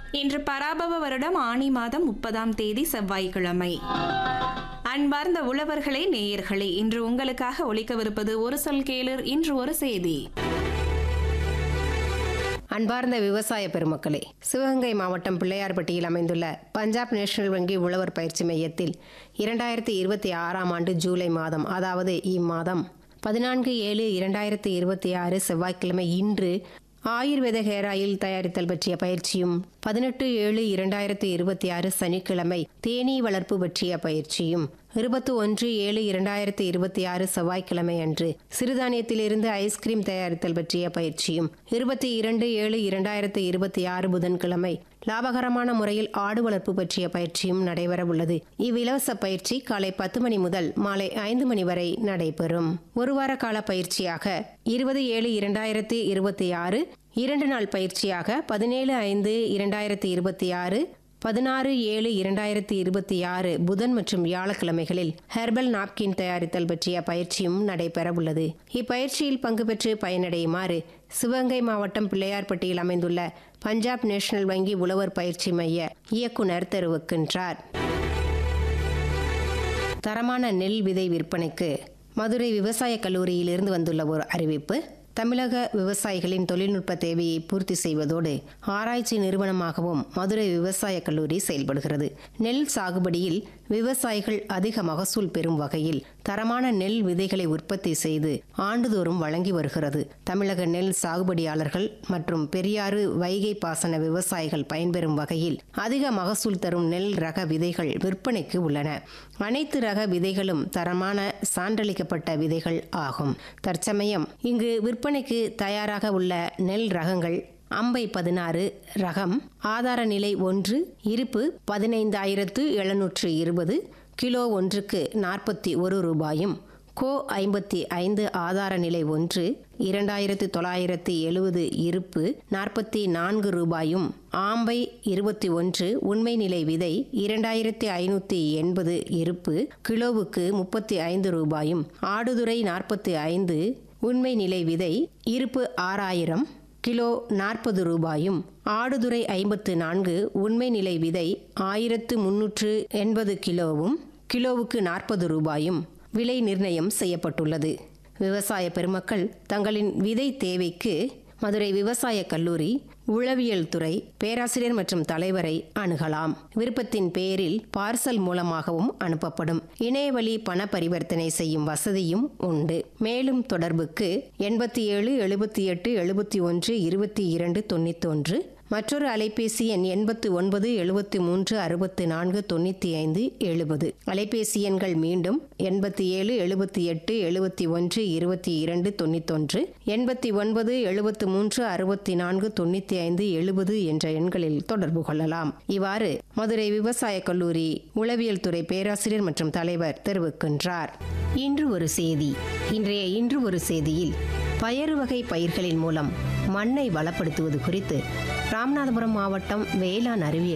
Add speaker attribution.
Speaker 1: இன்று பராபவ வருடம் ஆனி மாதம் முப்பதாம் தேதி செவ்வாய்க்கிழமை அன்பார்ந்த உழவர்களே நேயர்களே இன்று உங்களுக்காக ஒலிக்கவிருப்பது ஒரு சொல் கேளர் இன்று ஒரு செய்தி
Speaker 2: அன்பார்ந்த விவசாய பெருமக்களே சிவகங்கை மாவட்டம் பிள்ளையார்பட்டியில் அமைந்துள்ள பஞ்சாப் நேஷனல் வங்கி உழவர் பயிற்சி மையத்தில் இரண்டாயிரத்தி இருபத்தி ஆறாம் ஆண்டு ஜூலை மாதம் அதாவது இம்மாதம் பதினான்கு ஏழு இரண்டாயிரத்தி இருபத்தி ஆறு செவ்வாய்க்கிழமை இன்று ஆயுர்வேத ஹேர் ஆயில் தயாரித்தல் பற்றிய பயிற்சியும் பதினெட்டு ஏழு இரண்டாயிரத்தி இருபத்தி ஆறு சனிக்கிழமை தேனீ வளர்ப்பு பற்றிய பயிற்சியும் இருபத்தி ஒன்று ஏழு இரண்டாயிரத்தி இருபத்தி ஆறு செவ்வாய்க்கிழமை அன்று சிறுதானியத்திலிருந்து ஐஸ்கிரீம் தயாரித்தல் பற்றிய பயிற்சியும் இருபத்தி இரண்டு ஏழு இரண்டாயிரத்தி இருபத்தி ஆறு புதன்கிழமை லாபகரமான முறையில் ஆடு வளர்ப்பு பற்றிய பயிற்சியும் நடைபெற உள்ளது இவ்விலவச பயிற்சி காலை பத்து மணி முதல் மாலை ஐந்து மணி வரை நடைபெறும் ஒரு வார கால பயிற்சியாக இருபது ஏழு இரண்டாயிரத்தி இருபத்தி ஆறு இரண்டு நாள் பயிற்சியாக பதினேழு ஐந்து இரண்டாயிரத்தி இருபத்தி ஆறு பதினாறு ஏழு இரண்டாயிரத்தி இருபத்தி ஆறு புதன் மற்றும் வியாழக்கிழமைகளில் ஹெர்பல் நாப்கின் தயாரித்தல் பற்றிய பயிற்சியும் நடைபெற உள்ளது இப்பயிற்சியில் பங்கு பெற்று பயனடையுமாறு சிவகங்கை மாவட்டம் பிள்ளையார்பட்டியில் அமைந்துள்ள பஞ்சாப் நேஷனல் வங்கி உழவர் பயிற்சி மைய இயக்குனர் தெரிவிக்கின்றார் தரமான நெல் விதை விற்பனைக்கு மதுரை விவசாய கல்லூரியில் இருந்து வந்துள்ள ஒரு அறிவிப்பு தமிழக விவசாயிகளின் தொழில்நுட்ப தேவையை பூர்த்தி செய்வதோடு ஆராய்ச்சி நிறுவனமாகவும் மதுரை விவசாய கல்லூரி செயல்படுகிறது நெல் சாகுபடியில் விவசாயிகள் அதிக மகசூல் பெறும் வகையில் தரமான நெல் விதைகளை உற்பத்தி செய்து ஆண்டுதோறும் வழங்கி வருகிறது தமிழக நெல் சாகுபடியாளர்கள் மற்றும் பெரியாறு வைகை பாசன விவசாயிகள் பயன்பெறும் வகையில் அதிக மகசூல் தரும் நெல் ரக விதைகள் விற்பனைக்கு உள்ளன அனைத்து ரக விதைகளும் தரமான சான்றளிக்கப்பட்ட விதைகள் ஆகும் தற்சமயம் இங்கு விற்பனைக்கு தயாராக உள்ள நெல் ரகங்கள் அம்பை பதினாறு ரகம் ஆதார நிலை ஒன்று இருப்பு பதினைந்தாயிரத்து எழுநூற்று இருபது கிலோ ஒன்றுக்கு நாற்பத்தி ஒரு ரூபாயும் கோ ஐம்பத்தி ஐந்து ஆதார நிலை ஒன்று இரண்டாயிரத்து தொள்ளாயிரத்தி எழுபது இருப்பு நாற்பத்தி நான்கு ரூபாயும் ஆம்பை இருபத்தி ஒன்று உண்மை நிலை விதை இரண்டாயிரத்தி ஐநூற்றி எண்பது இருப்பு கிலோவுக்கு முப்பத்தி ஐந்து ரூபாயும் ஆடுதுறை நாற்பத்தி ஐந்து உண்மை நிலை விதை இருப்பு ஆறாயிரம் கிலோ நாற்பது ரூபாயும் ஆடுதுறை ஐம்பத்து நான்கு உண்மை நிலை விதை ஆயிரத்து முன்னூற்று எண்பது கிலோவும் கிலோவுக்கு நாற்பது ரூபாயும் விலை நிர்ணயம் செய்யப்பட்டுள்ளது விவசாய பெருமக்கள் தங்களின் விதை தேவைக்கு மதுரை விவசாய கல்லூரி உளவியல் துறை பேராசிரியர் மற்றும் தலைவரை அணுகலாம் விருப்பத்தின் பேரில் பார்சல் மூலமாகவும் அனுப்பப்படும் இணையவழி பண பரிவர்த்தனை செய்யும் வசதியும் உண்டு மேலும் தொடர்புக்கு எண்பத்தி ஏழு எழுபத்தி எட்டு எழுபத்தி ஒன்று இருபத்தி இரண்டு தொண்ணூத்தொன்று மற்றொரு அலைபேசி எண் எண்பத்து ஒன்பது எழுபத்தி மூன்று அறுபத்தி நான்கு தொண்ணூற்றி ஐந்து எழுபது அலைபேசி எண்கள் மீண்டும் எண்பத்தி ஏழு எழுபத்தி எட்டு எழுபத்தி ஒன்று இருபத்தி இரண்டு தொண்ணூத்தொன்று எண்பத்தி ஒன்பது எழுபத்து மூன்று அறுபத்தி நான்கு தொண்ணூற்றி ஐந்து எழுபது என்ற எண்களில் தொடர்பு கொள்ளலாம் இவ்வாறு மதுரை விவசாய கல்லூரி உளவியல் துறை பேராசிரியர் மற்றும் தலைவர் தெரிவிக்கின்றார் இன்று ஒரு செய்தி இன்றைய இன்று ஒரு செய்தியில் பயறு வகை பயிர்களின் மூலம் மண்ணை வளப்படுத்துவது குறித்து ராமநாதபுரம் மாவட்டம் வேளாண் அறிவியல்